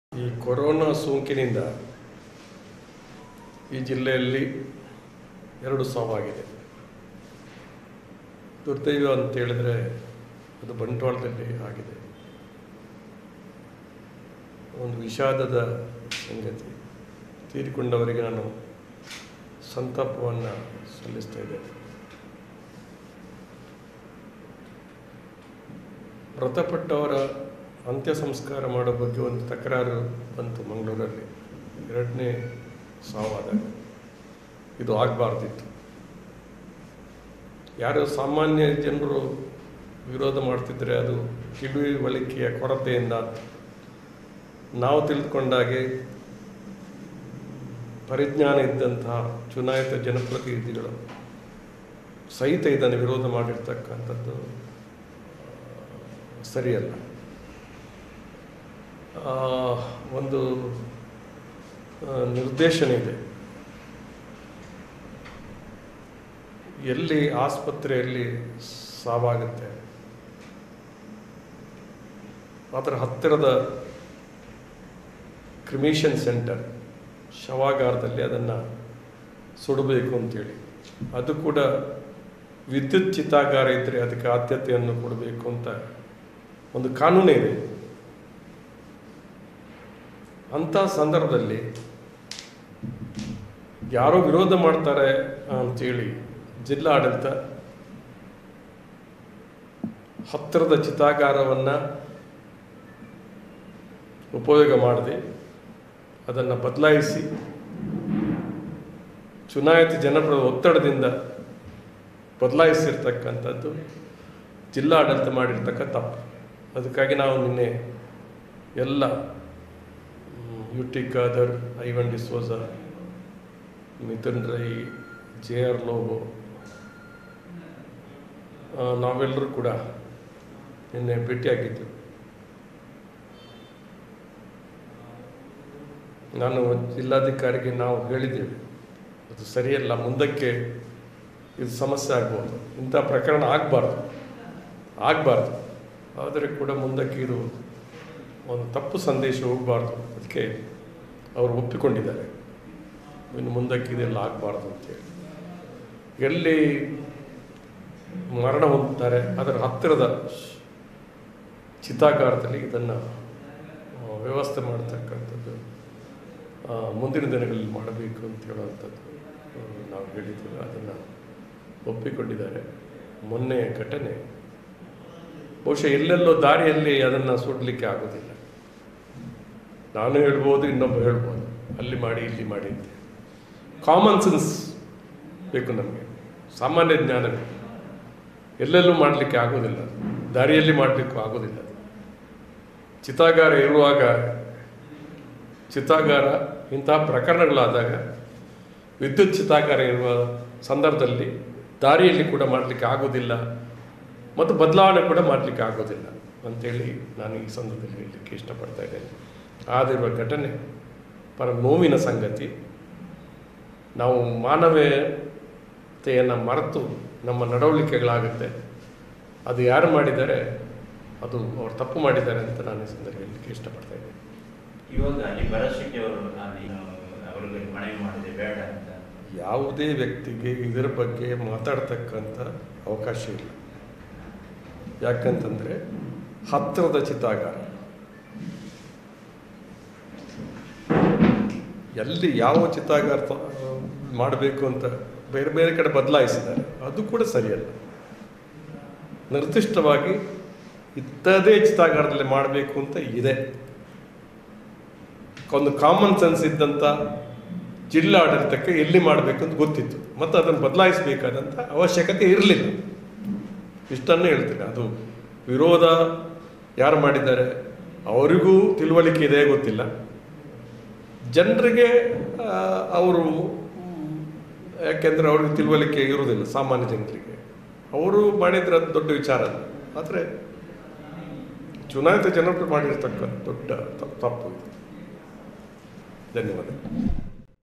ಈ ಕೊರೋನಾ ಸೋಂಕಿನಿಂದ ಈ ಜಿಲ್ಲೆಯಲ್ಲಿ ಎರಡು ಸಾವಾಗಿದೆ ದುರ್ದೈವ ಅಂತ ಹೇಳಿದ್ರೆ ಅದು ಬಂಟ್ವಾಳದಲ್ಲಿ ಆಗಿದೆ ಒಂದು ವಿಷಾದದ ಸಂಗತಿ ತೀರಿಕೊಂಡವರಿಗೆ ನಾನು ಸಂತಾಪವನ್ನು ಸಲ್ಲಿಸ್ತಾ ಇದ್ದೇನೆ ಮೃತಪಟ್ಟವರ ಅಂತ್ಯ ಸಂಸ್ಕಾರ ಮಾಡೋ ಬಗ್ಗೆ ಒಂದು ತಕರಾರು ಬಂತು ಮಂಗಳೂರಲ್ಲಿ ಎರಡನೇ ಸಾವಾದಾಗ ಇದು ಆಗಬಾರ್ದಿತ್ತು ಯಾರು ಸಾಮಾನ್ಯ ಜನರು ವಿರೋಧ ಮಾಡ್ತಿದ್ರೆ ಅದು ತಿಳುವಳಿಕೆಯ ಕೊರತೆಯಿಂದ ನಾವು ತಿಳಿದುಕೊಂಡಾಗೆ ಪರಿಜ್ಞಾನ ಇದ್ದಂತಹ ಚುನಾಯಿತ ಜನಪ್ರತಿನಿಧಿಗಳು ಸಹಿತ ಇದನ್ನು ವಿರೋಧ ಮಾಡಿರ್ತಕ್ಕಂಥದ್ದು ಸರಿಯಲ್ಲ ಆ, ಒಂದು ಆ, ನಿರ್ದೇಶನ ಇದೆ ಎಲ್ಲಿ ಆಸ್ಪತ್ರೆಯಲ್ಲಿ ಸಾವಾಗುತ್ತೆ ಅದರ ಹತ್ತಿರದ ಕ್ರಿಮಿಷನ್ ಸೆಂಟರ್ ಶವಾಗಾರದಲ್ಲಿ ಅದನ್ನು ಸುಡಬೇಕು ಅಂತೇಳಿ ಅದು ಕೂಡ ವಿದ್ಯುತ್ ಚಿತಾಗಾರ ಇದ್ದರೆ ಅದಕ್ಕೆ ಆದ್ಯತೆಯನ್ನು ಕೊಡಬೇಕು ಅಂತ ಒಂದು ಕಾನೂನೇ ಇದೆ ಅಂಥ ಸಂದರ್ಭದಲ್ಲಿ ಯಾರೋ ವಿರೋಧ ಮಾಡ್ತಾರೆ ಅಂತೇಳಿ ಜಿಲ್ಲಾ ಆಡಳಿತ ಹತ್ತಿರದ ಚಿತಾಗಾರವನ್ನು ಉಪಯೋಗ ಮಾಡದೆ ಅದನ್ನು ಬದಲಾಯಿಸಿ ಚುನಾಯಿತ ಜನಪದ ಒತ್ತಡದಿಂದ ಬದಲಾಯಿಸಿರ್ತಕ್ಕಂಥದ್ದು ಜಿಲ್ಲಾ ಆಡಳಿತ ಮಾಡಿರ್ತಕ್ಕ ತಪ್ಪು ಅದಕ್ಕಾಗಿ ನಾವು ನಿನ್ನೆ ಎಲ್ಲ U T Khader Ivan D'Souza Mithun Rai J R Lobo ಆ, ನಾವೆಲ್ಲರೂ ಕೂಡ ನಿನ್ನೆ ಭೇಟಿಯಾಗಿದ್ದು ನಾನು ಜಿಲ್ಲಾಧಿಕಾರಿಗೆ ನಾವು ಹೇಳಿದ್ದೇವೆ ಅದು ಸರಿಯಲ್ಲ ಮುಂದಕ್ಕೆ ಇದು ಸಮಸ್ಯೆ ಆಗ್ಬೋದು ಇಂಥ ಪ್ರಕರಣ ಆಗಬಾರ್ದು ಆಗಬಾರ್ದು ಆದರೆ ಕೂಡ ಮುಂದಕ್ಕೆ ಇದು ಒಂದು ತಪ್ಪು ಸಂದೇಶ ಹೋಗಬಾರ್ದು ಅದಕ್ಕೆ ಅವರು ಒಪ್ಪಿಕೊಂಡಿದ್ದಾರೆ ಇನ್ನು ಮುಂದಕ್ಕೆ ಇದೆಲ್ಲ ಆಗಬಾರ್ದು ಅಂತೇಳಿ ಎಲ್ಲಿ ಮರಣ ಹೊಂದುತ್ತಾರೆ ಅದರ ಹತ್ತಿರದ ಚಿತಾಗಾರದಲ್ಲಿ ಇದನ್ನು ಆ, ವ್ಯವಸ್ಥೆ ಮಾಡತಕ್ಕಂಥದ್ದು ಆ, ಮುಂದಿನ ದಿನಗಳಲ್ಲಿ ಮಾಡಬೇಕು ಅಂತ ಹೇಳುವಂಥದ್ದು ಆ, ನಾವು ಹೇಳಿದ್ದೇವೆ ಅದನ್ನು ಒಪ್ಪಿಕೊಂಡಿದ್ದಾರೆ ಮೊನ್ನೆ ಘಟನೆ ಬಹುಶಃ ಎಲ್ಲೆಲ್ಲೋ ದಾರಿಯಲ್ಲಿ ಅದನ್ನು ಸುಡಲಿಕ್ಕೆ ಆಗೋದಿಲ್ಲ ನಾನು ಹೇಳ್ಬೋದು ಇನ್ನೊಬ್ಬ ಹೇಳ್ಬೋದು ಅಲ್ಲಿ ಮಾಡಿ ಇಲ್ಲಿ ಮಾಡಿ ಅಂತ ಕಾಮನ್ ಸೆನ್ಸ್ ಬೇಕು ನಮಗೆ ಸಾಮಾನ್ಯ ಜ್ಞಾನ ಬೇಕು ಎಲ್ಲೆಲ್ಲೂ ಮಾಡಲಿಕ್ಕೆ ಆಗೋದಿಲ್ಲ ದಾರಿಯಲ್ಲಿ ಮಾಡಲಿಕ್ಕೂ ಆಗೋದಿಲ್ಲ ಚಿತಾಗಾರ ಇರುವಾಗ ಚಿತಾಗಾರ ಇಂತಹ ಪ್ರಕರಣಗಳಾದಾಗ ವಿದ್ಯುತ್ ಚಿತಾಗಾರ ಇರುವ ಸಂದರ್ಭದಲ್ಲಿ ದಾರಿಯಲ್ಲಿ ಕೂಡ ಮಾಡಲಿಕ್ಕೆ ಆಗೋದಿಲ್ಲ ಮತ್ತು ಬದಲಾವಣೆ ಕೂಡ ಮಾಡಲಿಕ್ಕೆ ಆಗೋದಿಲ್ಲ ಅಂತೇಳಿ ನಾನು ಈ ಸಂದರ್ಭದಲ್ಲಿ ಹೇಳಲಿಕ್ಕೆ ಇಷ್ಟಪಡ್ತಾ ಇದ್ದೇನೆ ಆದಿರುವ ಘಟನೆ ಪರ ನೋವಿನ ಸಂಗತಿ ನಾವು ಮಾನವೀಯತೆಯನ್ನು ಮರೆತು ನಮ್ಮ ನಡವಳಿಕೆಗಳಾಗುತ್ತೆ ಅದು ಯಾರು ಮಾಡಿದ್ದಾರೆ ಅದು ಅವ್ರು ತಪ್ಪು ಮಾಡಿದ್ದಾರೆ ಅಂತ ನಾನು ಈ ಸಂದರ್ಭದಲ್ಲಿ ಹೇಳಲಿಕ್ಕೆ ಇಷ್ಟಪಡ್ತಾ ಇದ್ದೇನೆ ಇವಾಗ ಅಲ್ಲಿ ಭರವಸೆಗೆ ಅವರು ಅಲ್ಲಿ ಅವರಿಗೆ ಮನವಿ ಮಾಡಿದೆ ಬೇಡ ಅಂತ ಯಾವುದೇ ವ್ಯಕ್ತಿಗೆ ಇದರ ಬಗ್ಗೆ ಮಾತಾಡ್ತಕ್ಕಂಥ ಅವಕಾಶ ಇಲ್ಲ ಯಾಕಂತಂದರೆ ಹತ್ತಿರದ ಚಿತಾಗಾರ ಎಲ್ಲಿ ಯಾವ ಚಿತಾಗಾರ ತ- ಮಾಡಬೇಕು ಅಂತ ಬೇರೆ ಬೇರೆ ಕಡೆ ಬದಲಾಯಿಸಿದ್ದಾರೆ ಅದು ಕೂಡ ಸರಿಯಲ್ಲ ನಿರ್ದಿಷ್ಟವಾಗಿ ಇಂಥದೇ ಚಿತಾಗಾರದಲ್ಲಿ ಮಾಡಬೇಕು ಅಂತ ಇದೆ ಒಂದು ಕಾಮನ್ ಸೆನ್ಸ್ ಇದ್ದಂಥ ಜಿಲ್ಲಾಡಳಿತಕ್ಕೆ ಎಲ್ಲಿ ಮಾಡಬೇಕು ಅಂತ ಗೊತ್ತಿತ್ತು ಮತ್ತು ಅದನ್ನು ಬದಲಾಯಿಸಬೇಕಾದಂಥ ಅವಶ್ಯಕತೆ ಇರಲಿಲ್ಲ ಇಷ್ಟನ್ನು ಹೇಳ್ತೀನಿ ಅದು ವಿರೋಧ ಯಾರು ಮಾಡಿದ್ದಾರೆ ಅವರಿಗೂ ತಿಳುವಳಿಕೆ ಇದೆ ಗೊತ್ತಿಲ್ಲ ಜನರಿಗೆ ಆ, ಅವರು ಮ್, ಯಾಕೆಂದರೆ ಅವ್ರಿಗೆ ತಿಳುವಳಿಕೆ ಇರುವುದಿಲ್ಲ ಸಾಮಾನ್ಯ ಜನರಿಗೆ ಅವರು ಮಾಡಿದ್ರೆ ಅದು ದೊಡ್ಡ ವಿಚಾರ ಅಲ್ಲ ಆದರೆ ಚುನಾಯಿತ ಜನರು ಮಾಡಿರ್ತಕ್ಕಂಥ ದೊಡ್ಡ ತ- ತಪ್ಪು ಇದು ಧನ್ಯವಾದ